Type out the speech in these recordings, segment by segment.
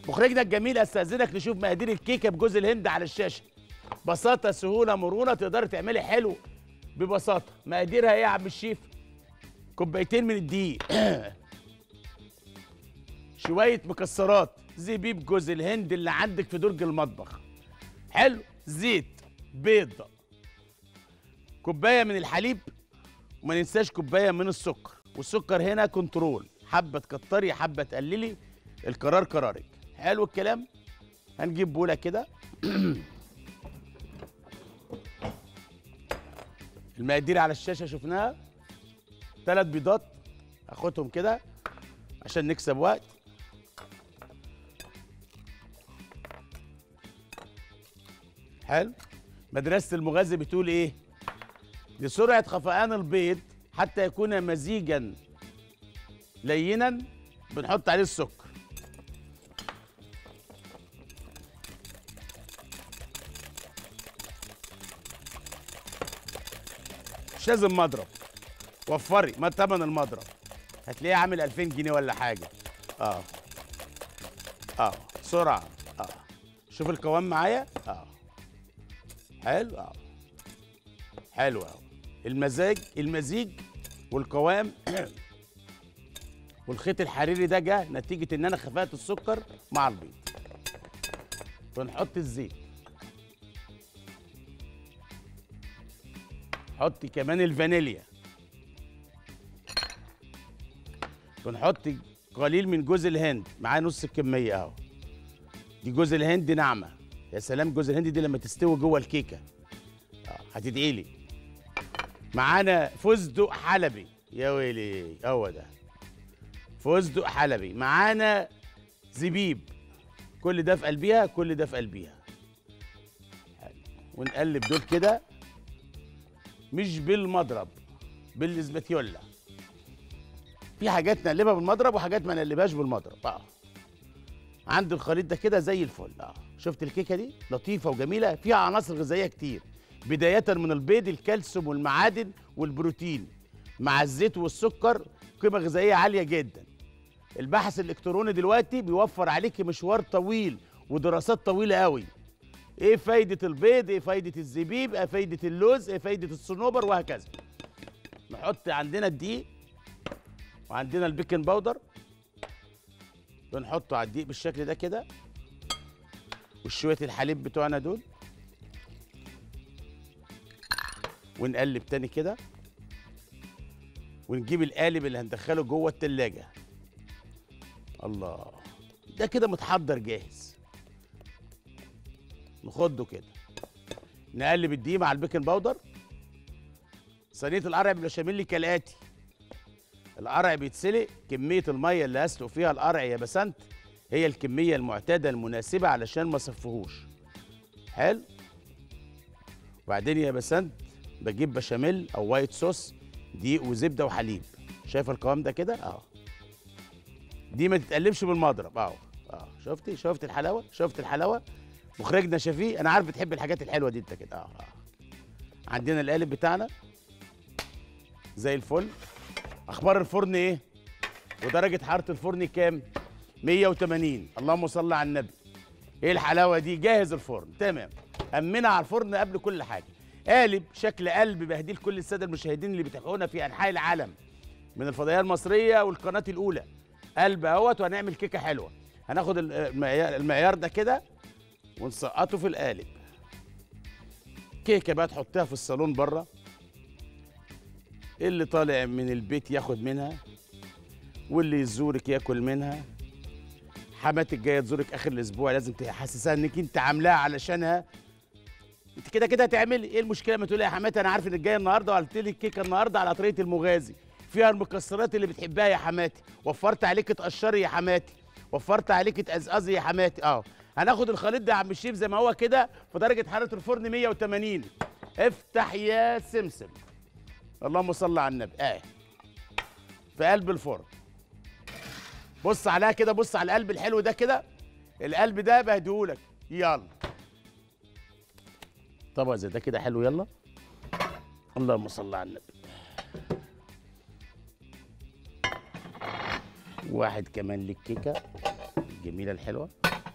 مخرجنا الجميل استاذنك نشوف مقادير الكيكه بجوز الهند على الشاشه بساطه سهوله مرونه تقدري تعملي حلو ببساطه مقاديرها ايه يا عم الشيف كوبايتين من الدقيق شويه مكسرات زبيب جوز الهند اللي عندك في درج المطبخ حلو زيت بيض كوبايه من الحليب وما ننساش كوبايه من السكر والسكر هنا كنترول حبه تكتري حبه تقللي القرار قرارك حلو الكلام هنجيب بوله كده المقادير على الشاشه شفناها ثلاث بيضات هاخدهم كده عشان نكسب وقت حلو مدرسة المغذي بتقول ايه لسرعة خفقان البيض حتى يكون مزيجا لينا بنحط عليه السكر مش لازم مضرب وفري ما تمن المضرب هتلاقيه عامل 2000 جنيه ولا حاجة اه اه سرعة اه شوف القوام معايا اه حلو اه حلو قوي المزاج المزيج والقوام والخيط الحريري ده جه نتيجة ان انا خفقت السكر مع البيض ونحط الزيت حطي كمان الفانيليا ونحط قليل من جوز الهند معاه نص الكمية اهو دي جوز الهند ناعمة يا سلام جوز الهند دي لما تستوي جوه الكيكة اه هتدعي لي معانا فستق حلبي يا ويلي هو ده فستق حلبي معانا زبيب كل ده في قلبيها كل ده في قلبيها حلو. ونقلب دول كده مش بالمضرب بالاسباتيولا في حاجات نقلبها بالمضرب وحاجات ما نقلبهاش بالمضرب اه عند الخليط ده كده زي الفل اه شفت الكيكه دي لطيفه وجميله فيها عناصر غذائيه كتير بدايه من البيض الكالسيوم والمعادن والبروتين مع الزيت والسكر قيمه غذائيه عاليه جدا البحث الالكتروني دلوقتي بيوفر عليك مشوار طويل ودراسات طويله قوي ايه فايده البيض ايه فايده الزبيب ايه فايده اللوز ايه فايده الصنوبر وهكذا نحط عندنا الدقيق وعندنا البيكنج باودر بنحطه على الدقيق بالشكل ده كده وشويه الحليب بتوعنا دول ونقلب تاني كده ونجيب القالب اللي هندخله جوه التلاجة الله ده كده متحضر جاهز نخده كده نقلب الدقيق مع البيكنج باودر صينيه القرع بالبشاميل كالاتي القرع بيتسلق كميه الميه اللي هسلق فيها القرع يا بسنت هي الكميه المعتاده المناسبه علشان ما صفهوش حلو وبعدين يا بسنت بجيب بشاميل او وايت صوص دقيق وزبده وحليب شايف القوام ده كده اه دي ما تتقلبش بالمضرب اه اه شفتي شفت الحلاوه شفت الحلاوه مخرجنا شفيق انا عارف بتحب الحاجات الحلوه دي انت كده اه اه عندنا القالب بتاعنا زي الفل اخبار الفرن ايه ودرجه حراره الفرن كام 180 اللهم صل على النبي ايه الحلاوه دي جاهز الفرن تمام امنها على الفرن قبل كل حاجه قالب شكل قلب بهديه لكل الساده المشاهدين اللي بيتابعونا في انحاء العالم من الفضائيه المصريه والقناه الاولى قلب اهوت وهنعمل كيكه حلوه هناخد المعيار, المعيار ده كده ونسقطه في القالب كيكه بقى تحطها في الصالون بره اللي طالع من البيت ياخد منها واللي يزورك ياكل منها حماتك جايه تزورك اخر الاسبوع لازم تحسسها انك انت عاملاها علشانها انت كده كده هتعملي ايه المشكله ما تقولي يا حماتي انا عارف انك جايه النهارده وقلت لك الكيكه النهارده على طريقه المغازي فيها المكسرات اللي بتحبها يا حماتي وفرت عليك تقشري يا حماتي وفرت عليك تقزقزي يا حماتي اه هناخد الخليط ده يا عم الشيف زي ما هو كده في درجه حراره الفرن 180 افتح يا سمسم اللهم صل على النبي اه في قلب الفرن بص عليها كده بص على القلب الحلو ده كده القلب ده بهديهولك يلا طبق زي ده كده حلو يلا اللهم صل على النبي واحد كمان للكيكه الجميله الحلوه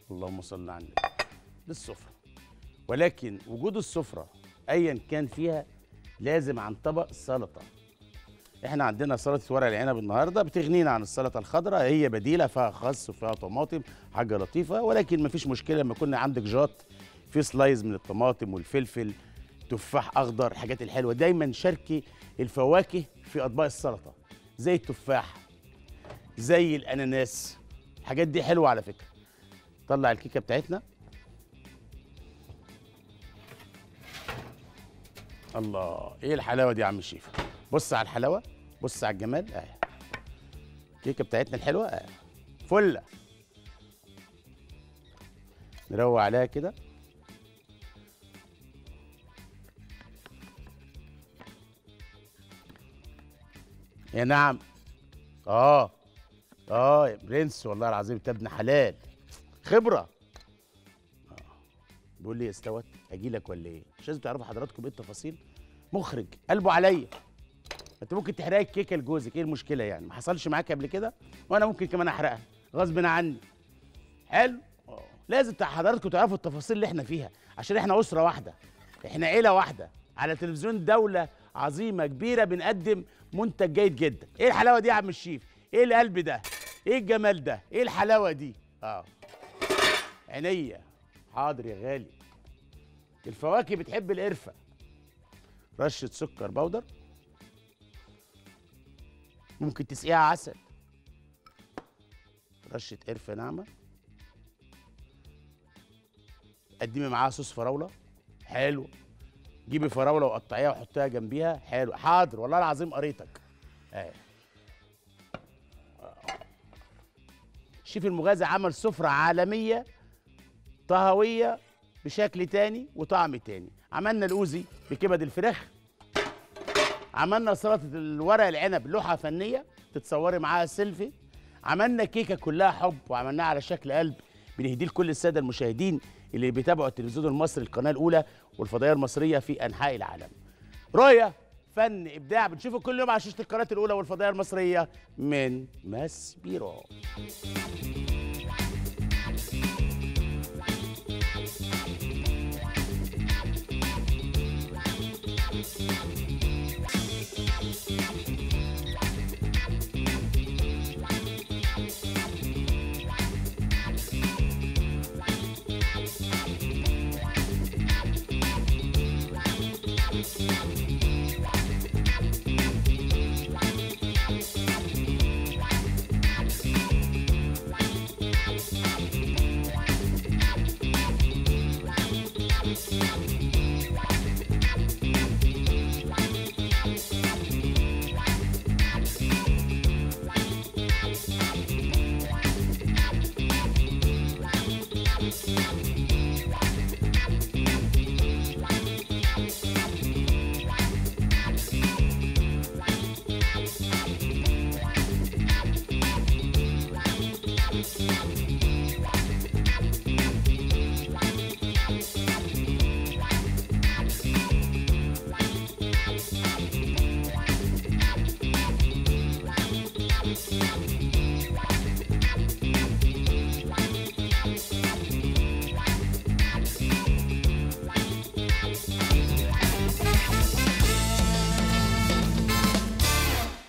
اللهم صل على النبي للسفره ولكن وجود السفره ايا كان فيها لازم عن طبق سلطه احنا عندنا سلطه ورق العنب النهارده بتغنينا عن السلطه الخضراء هي بديله فيها خس وفيها طماطم حاجه لطيفه ولكن مفيش مشكله لما يكون عندك جات في سلايز من الطماطم والفلفل تفاح اخضر الحاجات الحلوه دايما شاركي الفواكه في اطباق السلطه زي التفاح زي الاناناس الحاجات دي حلوه على فكره طلع الكيكه بتاعتنا الله ايه الحلاوه دي يا عم الشيف بص على الحلاوه بص على الجمال اهي الكيكه بتاعتنا الحلوه اهي فله نروق عليها كده يا نعم اه اه يا برنس والله العظيم انت ابن حلال خبره آه. بيقول لي استوت اجي لك ولا ايه مش لازم تعرفوا حضراتكم ايه التفاصيل مخرج قلبه عليا انت ممكن تحرقي الكيكه لجوزك ايه المشكله يعني ما حصلش معاك قبل كده وانا ممكن كمان احرقها غصب عني حلو آه. لازم تع- حضراتكم تعرفوا التفاصيل اللي احنا فيها عشان احنا اسره واحده احنا عيله واحده على تلفزيون دوله عظيمه كبيره بنقدم منتج جيد جدا ايه الحلاوه دي يا عم الشيف ايه القلب ده ايه الجمال ده ايه الحلاوه دي اه عينيا حاضر يا غالي الفواكه بتحب القرفه رشه سكر بودر ممكن تسقيها عسل رشه قرفه ناعمه قدمي معاها صوص فراوله حلو جيبي فراوله وقطعيها وحطيها جنبيها حلو حاضر والله العظيم قريتك اهي الشيف المغازي عمل سفرة عالمية طهوية بشكل تاني وطعم تاني عملنا الأوزي بكبد الفراخ عملنا سلطة الورق العنب لوحة فنية تتصوري معاها سيلفي عملنا كيكة كلها حب وعملناها على شكل قلب بنهديه لكل السادة المشاهدين اللي بيتابعوا التلفزيون المصري القناة الأولى والفضائية المصرية في أنحاء العالم رؤية فن إبداع بنشوفه كل يوم على شاشة القناة الأولى والفضائية المصرية من ماس بيرو